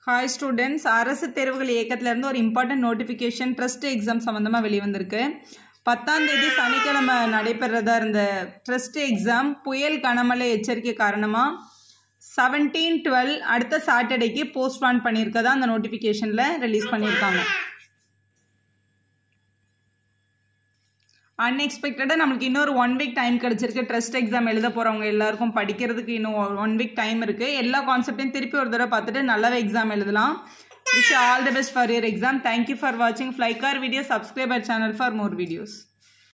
hi students அரசு தேர்வுகள் இயக்கத்திலேருந்து ஒரு இம்பார்ட்டன்ட் நோட்டிஃபிகேஷன் ட்ரஸ்ட் எக்ஸாம் சம்மந்தமாக வெளிவந்திருக்கு பத்தாம் தேதி சனிக்கிழமை நடைபெறதா இருந்த ட்ரஸ்ட் எக்ஸாம் புயல் கனமழை எச்சரிக்கை காரணமாக செவன்டீன் டுவெல் அடுத்த சாட்டர்டேக்கு போஸ்ட்பான் பண்ணியிருக்கதா அந்த நோட்டிஃபிகேஷனில் ரிலீஸ் பண்ணியிருக்காங்க அன்எக்ஸ்பெக்டடாக நம்மளுக்கு இன்னொரு ஒன் வீக் டைம் கிடச்சிருக்கு ட்ரஸ்ட் எக்ஸாம் எழுத போகிறவங்க எல்லாருக்கும் படிக்கிறதுக்கு இன்னும் ஒன் வீக் டைம் இருக்குது எல்லா கான்செப்டையும் திருப்பி ஒரு தடவை பார்த்துட்டு நல்லாவே எக்ஸாம் எழுதலாம் wish all the best for your exam thank you for வாட்சிங் ஃப்ளைகார் video subscriber channel for more videos